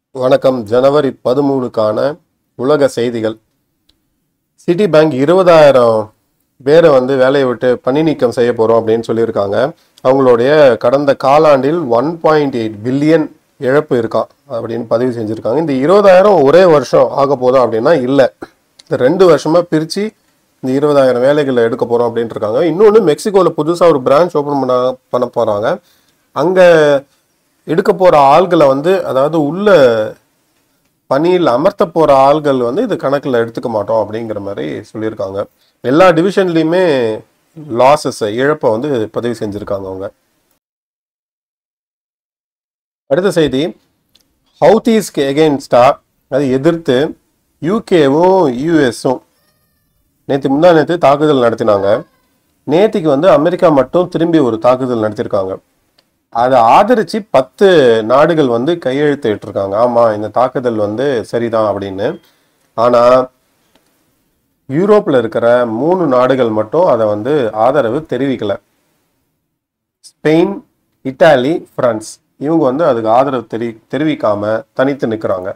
வணக்கம் ஜனவரி பதிமூணுக்கான உலக செய்திகள் சிட்டி பேங்க் இருபதாயிரம் பேரை வந்து வேலையை விட்டு பணி நீக்கம் செய்ய போகிறோம் அப்படின்னு சொல்லியிருக்காங்க அவங்களுடைய கடந்த காலாண்டில் ஒன் பாயிண்ட் எயிட் பில்லியன் இழப்பு இருக்கான் அப்படின்னு பதிவு செஞ்சுருக்காங்க இந்த இருபதாயிரம் ஒரே வருஷம் ஆக போதும் அப்படின்னா இல்லை இந்த ரெண்டு வருஷமாக பிரித்து இந்த இருபதாயிரம் வேலைகளை எடுக்க போகிறோம் அப்படின்ட்டு இருக்காங்க இன்னொன்று மெக்சிகோவில் புதுசாக ஒரு பிரான்ச் ஓப்பன் பண்ண பண்ண போகிறாங்க அங்கே எடுக்க போகிற ஆள்களை வந்து அதாவது உள்ள பணியில் அமர்த்த போகிற ஆள்கள் வந்து இது கணக்கில் எடுத்துக்க மாட்டோம் அப்படிங்கிற மாதிரி சொல்லியிருக்காங்க எல்லா டிவிஷன்லேயுமே லாஸஸ் இழப்பை வந்து பதிவு செஞ்சுருக்காங்க அவங்க அடுத்த செய்தி ஹவுதீஸ்க்கு எகெயின்ஸ்டா அதை எதிர்த்து யூகேவும் யூஎஸும் நேற்று முந்தா நேற்று தாக்குதல் நடத்தினாங்க நேத்திக்கு வந்து அமெரிக்கா மட்டும் திரும்பி ஒரு தாக்குதல் நடத்தியிருக்காங்க அதை ஆதரிச்சு பத்து நாடுகள் வந்து கையெழுத்து இட்டிருக்காங்க ஆமா இந்த தாக்குதல் வந்து சரிதான் அப்படின்னு ஆனா யூரோப்ல இருக்கிற மூணு நாடுகள் மட்டும் அதை வந்து ஆதரவு தெரிவிக்கல ஸ்பெயின் இத்தாலி பிரான்ஸ் இவங்க வந்து அதுக்கு ஆதரவு தெரி தெரிவிக்காம தனித்து நிற்கிறாங்க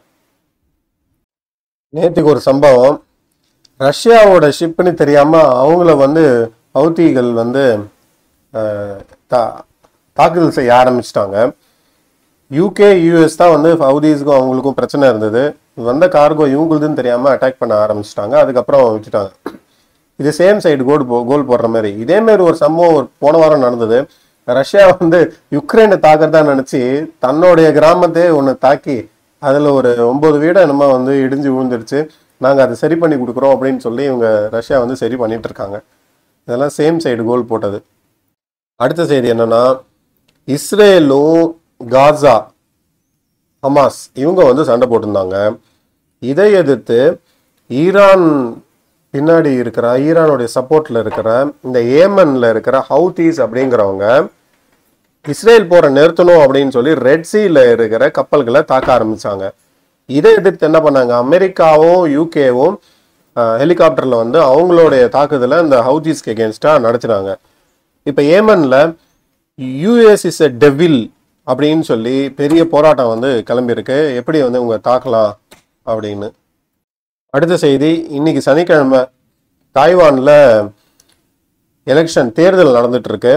நேற்றுக்கு ஒரு சம்பவம் ரஷ்யாவோட ஷிப்னு தெரியாம அவங்கள வந்து ஹவுத்திகள் வந்து அஹ், தா- தாக்குதல் செய்ய ஆரம்பிச்சிட்டாங்க யூகே யூஎஸ் தான் வந்து ஹவுதீஸ்க்கும் அவங்களுக்கும் பிரச்சனை இருந்தது வந்த கார்கோ இவங்களுதுன்னு தெரியாம அட்டாக் பண்ண ஆரம்பிச்சிட்டாங்க அதுக்கப்புறம் விட்டுட்டாங்க இது சேம் சைடு கோல் போ கோல் போடுற மாதிரி இதே மாதிரி ஒரு சம்பவம் ஒரு போன வாரம் நடந்தது ரஷ்யா வந்து யுக்ரைனை தாக்குறதா நினைச்சு தன்னுடைய கிராமத்தையே ஒன்று தாக்கி அதில் ஒரு ஒன்பது வீடை என்னமோ வந்து இடிஞ்சு விழுந்துருச்சு நாங்கள் அதை சரி பண்ணி கொடுக்குறோம் அப்படின்னு சொல்லி இவங்க ரஷ்யா வந்து சரி பண்ணிட்டு இருக்காங்க இதெல்லாம் சேம் சைடு கோல் போட்டது அடுத்த செய்தி என்னன்னா இஸ்ரேலும் காசா ஹமாஸ் இவங்க வந்து சண்டை போட்டிருந்தாங்க இதை எதிர்த்து ஈரான் பின்னாடி இருக்கிற ஈரானுடைய சப்போர்ட்ல இருக்கிற இந்த ஏமன்ல இருக்கிற ஹவுதீஸ் அப்படிங்கிறவங்க இஸ்ரேல் போற நிறுத்தணும் அப்படின்னு சொல்லி ரெட் சீல இருக்கிற கப்பல்களை தாக்க ஆரம்பிச்சாங்க இதை எதிர்த்து என்ன பண்ணாங்க அமெரிக்காவும் யூகேவும் ஹெலிகாப்டர்ல வந்து அவங்களுடைய தாக்குதலை இந்த ஹவுதீஸ்க்கு எகேன்ஸ்டா நடத்தினாங்க இப்போ ஏமன்ல யூஎஸ் இஸ் எ டெவில் அப்படின்னு சொல்லி பெரிய போராட்டம் வந்து கிளம்பியிருக்கு எப்படி வந்து உங்க தாக்கலாம் அப்படின்னு அடுத்த செய்தி இன்னைக்கு சனிக்கிழமை தாய்வான்ல எலெக்ஷன் தேர்தல் நடந்துட்டு இருக்கு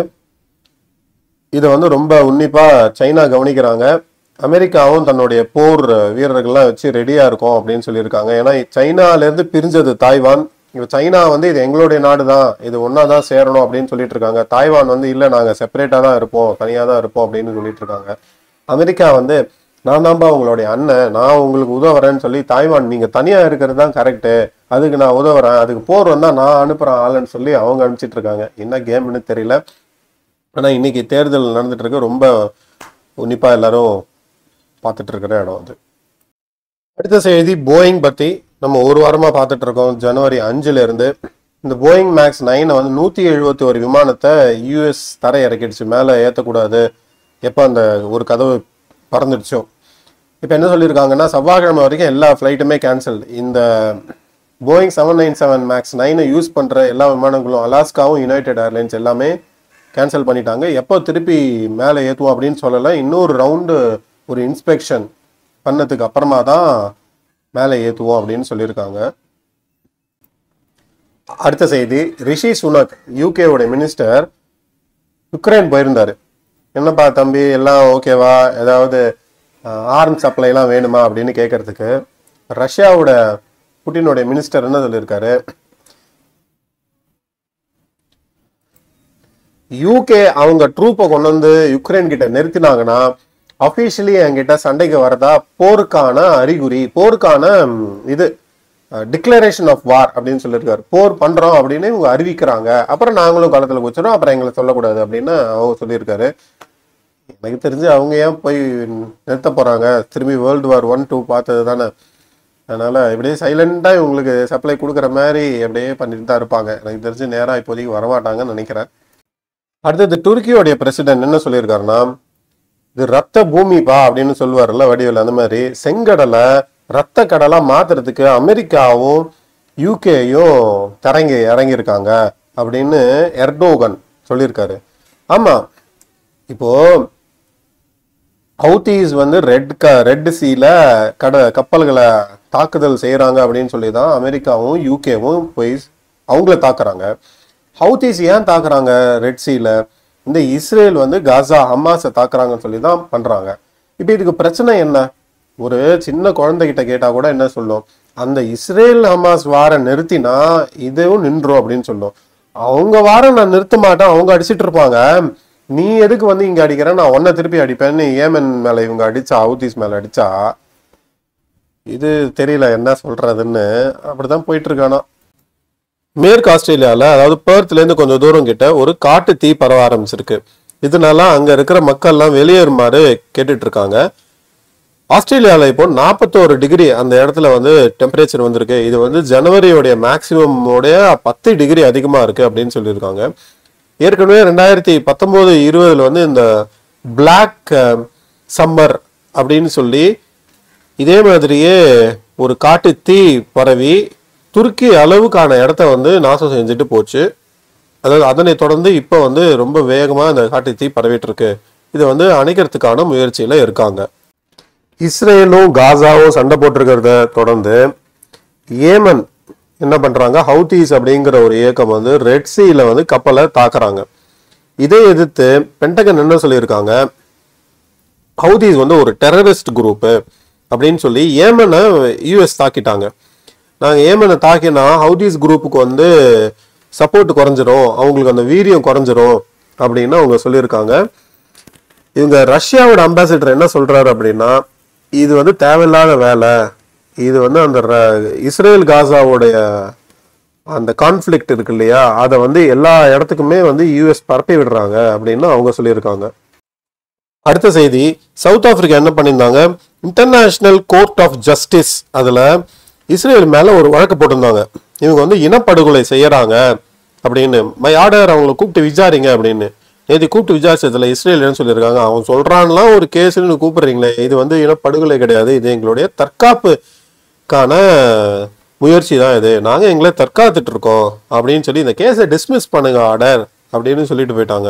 இதை வந்து ரொம்ப உன்னிப்பா சைனா கவனிக்கிறாங்க அமெரிக்காவும் தன்னுடைய போர் வீரர்கள்லாம் வச்சு ரெடியா இருக்கும் அப்படின்னு சொல்லியிருக்காங்க ஏன்னா சைனால இருந்து பிரிஞ்சது தாய்வான் இப்போ சைனா வந்து இது எங்களுடைய நாடு தான் இது ஒன்னா தான் சேரணும் அப்படின்னு சொல்லிட்டு இருக்காங்க தாய்வான் வந்து இல்லை நாங்க செப்பரேட்டா தான் இருப்போம் தனியா தான் இருப்போம் அப்படின்னு சொல்லிட்டு இருக்காங்க அமெரிக்கா வந்து நான் தான்பா உங்களுடைய அண்ணன் நான் உங்களுக்கு உதவுறேன்னு சொல்லி தாய்வான் நீங்க தனியா இருக்கிறது தான் கரெக்டு அதுக்கு நான் உதவுறேன் அதுக்கு போர் வந்தா நான் அனுப்புறேன் ஆளுன்னு சொல்லி அவங்க அனுப்பிச்சிட்டு இருக்காங்க என்ன கேம்னு தெரியல ஆனா இன்னைக்கு தேர்தல் நடந்துட்டு இருக்கு ரொம்ப உன்னிப்பா எல்லாரும் பார்த்துட்டு இருக்கிற இடம் அது அடுத்த செய்தி போயிங் பத்தி நம்ம ஒரு வாரமா பார்த்துட்டு இருக்கோம் ஜனவரி அஞ்சுல இருந்து இந்த போயிங் மேக்ஸ் நைனை வந்து நூத்தி எழுபத்தி ஒரு விமானத்தை யூஎஸ் தரை இறக்கிடுச்சு மேல ஏத்தக்கூடாது எப்போ அந்த ஒரு கதவு பறந்துடுச்சோ இப்போ என்ன சொல்லியிருக்காங்கன்னா செவ்வாய்க்கிழமை வரைக்கும் எல்லா ஃப்ளைட்டுமே கேன்சல் இந்த Boeing seven nine seven max நைனை யூஸ் பண்ணுற எல்லா விமானங்களும் அலாஸ்காவும் யுனைடெட் ஏர்லைன்ஸ் எல்லாமே கேன்சல் பண்ணிட்டாங்க எப்போ திருப்பி மேலே ஏற்றுவோம் அப்படின்னு சொல்லலை இன்னொரு ரவுண்டு ஒரு இன்ஸ்பெக்ஷன் பண்ணதுக்கு அப்புறமா தான் மேலே ஏற்றுவோம் அப்படின்னு சொல்லியிருக்காங்க அடுத்த செய்தி ரிஷி சுனக் யூகேவோட மினிஸ்டர் யுக்ரைன் போயிருந்தாரு என்னப்பா தம்பி எல்லாம் ஓகேவா ஏதாவது ஆர்ம் சப்ளைலாம் வேணுமா அப்படின்னு கேட்கறதுக்கு ரஷ்யாவோட புட்டினுடைய மினிஸ்டர் என்ன சொல்லியிருக்காரு யூகே அவங்க ட்ரூப்பை கொண்டு வந்து யுக்ரைன் கிட்ட நிறுத்தினாங்கன்னா அஃபிஷியலி என்கிட்ட சண்டைக்கு வரதா போருக்கான அறிகுறி போருக்கான ம், இது டிக்ளரேஷன் ஆஃப் வார் அப்படின்னு சொல்லியிருக்காரு போர் பண்றோம் அப்படின்னு இவங்க அறிவிக்கிறாங்க அப்புறம் நாங்களும் காலத்துல குச்சிரோம் அப்புறம் எங்களை சொல்லக்கூடாது அப்படின்னு அவங்க சொல்லியிருக்காரு எனக்கு தெரிஞ்சு அவங்க ஏன் போய் நிறுத்த போறாங்க திரும்பி வேர்ல்டு வார் ஒன் டூ பார்த்தது தானே அதனால இப்படியே சைலண்டா இவங்களுக்கு சப்ளை கொடுக்குற மாதிரி அப்படியே பண்ணிட்டு தான் இருப்பாங்க எனக்கு தெரிஞ்சு நேரா இப்போதைக்கு வரமாட்டாங்கன்னு நினைக்கிறேன் அடுத்தது துருக்கியோடைய பிரசிடென்ட் என்ன சொல்லியிருக்காருன்னா இது ரத்த பூமிப்பா அப்படின்னு சொல்லுவார்ல வடிவில் அந்த மாதிரி செங்கடலை ரத்த கடலா மாத்துறதுக்கு அமெரிக்காவும் யூகேயும் தரங்கி இறங்கியிருக்காங்க அப்படின்னு எர்டோகன் சொல்லியிருக்காரு ஆமா இப்போ ஹவுத்தீஸ் வந்து ரெட் க ரெட் சீல கட கப்பல்களை தாக்குதல் செய்கிறாங்க அப்படின்னு சொல்லி தான் அமெரிக்காவும் யூகேவும் போய் அவங்கள தாக்குறாங்க ஹவுத்தீஸ் ஏன் தாக்குறாங்க ரெட் சீல இந்த இஸ்ரேல் வந்து காசா ஹமாஸை தாக்குறாங்கன்னு சொல்லி தான் பண்றாங்க இப்போ இதுக்கு பிரச்சனை என்ன ஒரு சின்ன குழந்தைகிட்ட கேட்டா கூட என்ன சொல்லும் அந்த இஸ்ரேல் ஹமாஸ் வார நிறுத்தினா இதுவும் நின்றும் அப்படின்னு சொல்லும் அவங்க வாரம் நான் நிறுத்த மாட்டேன் அவங்க அடிச்சிட்டு இருப்பாங்க நீ எதுக்கு வந்து இங்க அடிக்கிற நான் உன்னை திருப்பி அடிப்பேன்னு ஏமன் மேல இவங்க அடிச்சா ஹவுதீஸ் மேல அடிச்சா இது தெரியல என்ன சொல்றதுன்னு அப்படிதான் போயிட்டு இருக்கானா மேற்கு ஆஸ்திரேலியாவில் அதாவது பேர்த்லேருந்து கொஞ்சம் தூரம் கிட்ட ஒரு காட்டு தீ பரவ ஆரம்பிச்சிருக்கு இதனால அங்க இருக்கிற மக்கள்லாம் வெளியேறுமாறு கேட்டுட்டு இருக்காங்க ஆஸ்திரேலியாவில் இப்போ நாற்பத்தோரு டிகிரி அந்த இடத்துல வந்து டெம்பரேச்சர் வந்திருக்கு இது வந்து ஜனவரியோடைய மேக்சிமம் உடைய பத்து டிகிரி அதிகமா இருக்கு அப்படின்னு சொல்லியிருக்காங்க ஏற்கனவே ரெண்டாயிரத்தி பத்தொன்பது இருபதுல வந்து இந்த பிளாக் சம்மர் அப்படின்னு சொல்லி இதே மாதிரியே ஒரு காட்டு தீ பரவி துருக்கி அளவுக்கான இடத்த வந்து நாசம் செஞ்சுட்டு போச்சு அதாவது அதனை தொடர்ந்து இப்போ வந்து ரொம்ப வேகமாக இந்த காட்டு தீ பரவிட்டு இருக்கு இதை வந்து அணைக்கிறதுக்கான முயற்சியில் இருக்காங்க இஸ்ரேலும் காசாவும் சண்டை போட்டிருக்கிறத தொடர்ந்து ஏமன் என்ன பண்றாங்க ஹவுதீஸ் அப்படிங்கிற ஒரு இயக்கம் வந்து ரெட் சீல வந்து கப்பலை தாக்குறாங்க இதை எதிர்த்து பென்டகன் என்ன சொல்லியிருக்காங்க ஹவுதீஸ் வந்து ஒரு டெரரிஸ்ட் குரூப்பு அப்படின்னு சொல்லி ஏமனை யூஎஸ் தாக்கிட்டாங்க நாங்கள் ஏமனை தாக்கினா ஹவுதீஸ் குரூப்புக்கு வந்து சப்போர்ட் குறைஞ்சிரும் அவங்களுக்கு அந்த வீரியம் குறைஞ்சிரும் அப்படின்னு அவங்க சொல்லியிருக்காங்க இவங்க ரஷ்யாவோட அம்பாசிடர் என்ன சொல்றாரு அப்படின்னா இது வந்து தேவையில்லாத வேலை இது வந்து அந்த ர- இஸ்ரேல் காசாவுடைய அந்த கான்ஃப்ளிக்ட் இருக்கு இல்லையா அதை வந்து எல்லா இடத்துக்குமே வந்து யூஎஸ் பரப்பி விடுறாங்க அப்படின்னு அவங்க சொல்லியிருக்காங்க அடுத்த செய்தி சவுத் ஆப்பிரிக்கா என்ன பண்ணியிருந்தாங்க இன்டர்நேஷனல் கோர்ட் ஆஃப் ஜஸ்டிஸ் அதுல இஸ்ரேல் மேல ஒரு வழக்கு போட்டிருந்தாங்க இவங்க வந்து இனப்படுகொலை செய்யறாங்க அப்படின்னு மை ஆர்டர் அவங்களை கூப்பிட்டு விசாரிங்க அப்படின்னு நேற்று கூப்பிட்டு விசாரிச்சதுல இஸ்ரேல் என்ன சொல்லியிருக்காங்க அவன் சொல்றான்லாம் ஒரு கேஸ்னு கூப்பிடுறீங்களே இது வந்து இனப்படுகொலை கிடையாது இது எங்களுடைய தற்காப்புக்கான முயற்சி தான் இது நாங்க எங்களை தற்காத்துட்டு இருக்கோம் அப்படின்னு சொல்லி இந்த கேஸை டிஸ்மிஸ் பண்ணுங்க ஆர்டர் அப்படின்னு சொல்லிட்டு போயிட்டாங்க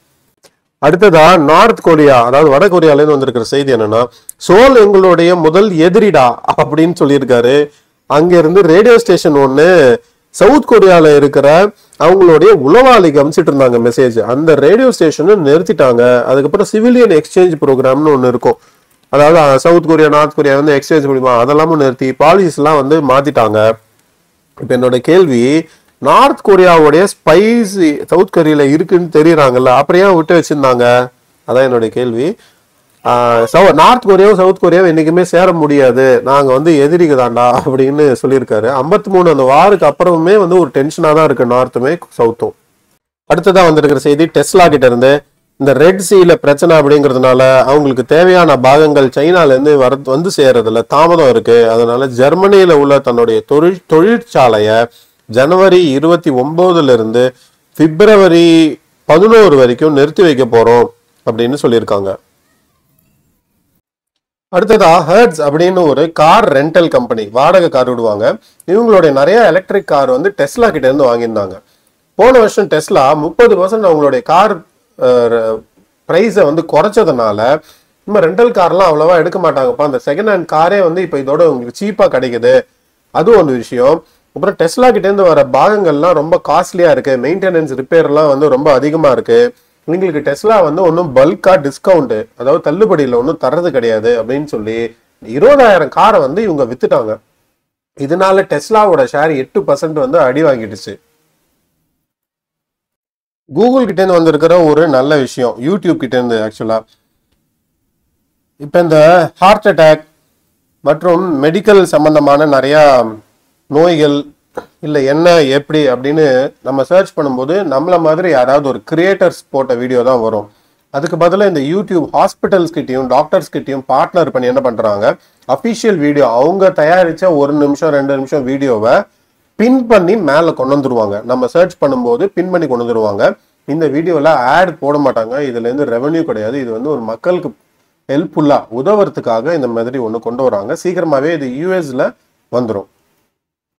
அடுத்ததா நார்த் கொரியா அதாவது வட கொரியால இருந்து வந்திருக்கிற செய்தி என்னன்னா சோல் எங்களுடைய முதல் எதிரிடா அப்படின்னு சொல்லியிருக்காரு அங்க இருந்து ரேடியோ ஸ்டேஷன் ஒண்ணு சவுத் கொரியால இருக்கிற அவங்களுடைய உளவாளிக்கு அனுப்பிச்சிட்டு இருந்தாங்க மெசேஜ் அந்த ரேடியோ ஸ்டேஷனும் நிறுத்திட்டாங்க அதுக்கப்புறம் சிவிலியன் எக்ஸ்சேஞ்ச் ப்ரோக்ராம்னு ஒன்று இருக்கும் அதாவது அஹ், சவுத் கொரியா நார்த் கொரியா வந்து எக்ஸ்சேஞ்ச் முடியுமா அதெல்லாமும் நிறுத்தி பாலிசிஸ் எல்லாம் வந்து மாத்திட்டாங்க இப்போ என்னோட கேள்வி நார்த் கொரியாவுடைய ஸ்பைஸ் சவுத் கொரியால இருக்குன்னு தெரியறாங்கல்ல அப்புறம் ஏன் விட்டு வச்சிருந்தாங்க அதான் என்னுடைய கேள்வி ஆஹ் சவு- நார்த் கொரியாவும் சவுத் கொரியாவும் என்னைக்குமே சேர முடியாது நாங்க வந்து எதிரிக தாண்டா அப்படின்னு சொல்லியிருக்காரு 53 மூணு அந்த வாருக்கு அப்புறமுமே வந்து ஒரு டென்ஷனா தான் இருக்கு நார்த்துமே சவுத்தும் அடுத்ததா வந்திருக்கிற செய்தி டெஸ்லா கிட்ட இருந்து இந்த ரெட் சீல பிரச்சனை அப்படிங்கிறதுனால அவங்களுக்கு தேவையான பாகங்கள் சைனால இருந்து வர வந்து சேர்றதுல தாமதம் இருக்கு அதனால ஜெர்மனியில உள்ள தன்னுடைய தொழில் தொழிற்சாலைய ஜனவரி இருபத்தி ஒன்பதுல இருந்து பிப்ரவரி பதினோரு வரைக்கும் நிறுத்தி வைக்க போறோம் அப்படின்னு சொல்லியிருக்காங்க அடுத்ததா ஹெர்ட்ஸ் அப்படின்னு ஒரு கார் ரெண்டல் கம்பெனி வாடகை கார் விடுவாங்க இவங்களுடைய நிறைய எலக்ட்ரிக் கார் வந்து டெஸ்லா கிட்ட இருந்து வாங்கியிருந்தாங்க போன வருஷம் டெஸ்லா முப்பது பர்சன்ட் அவங்களுடைய கார் ப்ரைஸை வந்து குறைச்சதுனால நம்ம ரெண்டல் கார்லாம் அவ்வளவா எடுக்க மாட்டாங்கப்பா அந்த செகண்ட் ஹேண்ட் காரே வந்து இப்போ இதோட உங்களுக்கு சீப்பாக கிடைக்குது அது ஒரு விஷயம் அப்புறம் டெஸ்லா கிட்ட இருந்து வர பாகங்கள்லாம் ரொம்ப காஸ்ட்லியா இருக்கு மெயின்டெனன்ஸ் ரிப்பேர்லாம் வந்து ரொம்ப அதிகமா இருக்கு எங்களுக்கு டெஸ்லா வந்து ஒன்றும் பல்கா டிஸ்கவுண்ட் அதாவது தள்ளுபடியில் ஒன்றும் தர்றது கிடையாது அப்படின்னு சொல்லி இருபதாயிரம் காரை வந்து இவங்க வித்துட்டாங்க இதனால டெஸ்லாவோட ஷேர் எட்டு பர்சன்ட் வந்து அடி வாங்கிடுச்சு கூகுள் கிட்ட இருந்து வந்திருக்கிற ஒரு நல்ல விஷயம் யூடியூப் கிட்ட இருந்து ஆக்சுவலா இப்போ இந்த ஹார்ட் அட்டாக் மற்றும் மெடிக்கல் சம்பந்தமான நிறைய நோய்கள் இல்லை என்ன எப்படி அப்படின்னு நம்ம சர்ச் பண்ணும்போது நம்மள மாதிரி யாராவது ஒரு கிரியேட்டர்ஸ் போட்ட வீடியோ தான் வரும் அதுக்கு பதிலாக இந்த யூடியூப் ஹாஸ்பிட்டல்ஸ் கிட்டயும் டாக்டர்ஸ் கிட்டயும் பார்ட்னர் பண்ணி என்ன பண்றாங்க அஃபிஷியல் வீடியோ அவங்க தயாரிச்ச ஒரு நிமிஷம் ரெண்டு நிமிஷம் வீடியோவை பின் பண்ணி மேலே கொண்டு வந்துருவாங்க நம்ம சர்ச் பண்ணும்போது பின் பண்ணி கொண்டு வந்துருவாங்க இந்த வீடியோவில் ஆட் போட மாட்டாங்க இதுல இருந்து ரெவன்யூ கிடையாது இது வந்து ஒரு மக்களுக்கு ஹெல்ப்ஃபுல்லா உதவுறதுக்காக இந்த மாதிரி ஒன்று கொண்டு வராங்க சீக்கிரமாவே இது யூஎஸ்ல வந்துடும்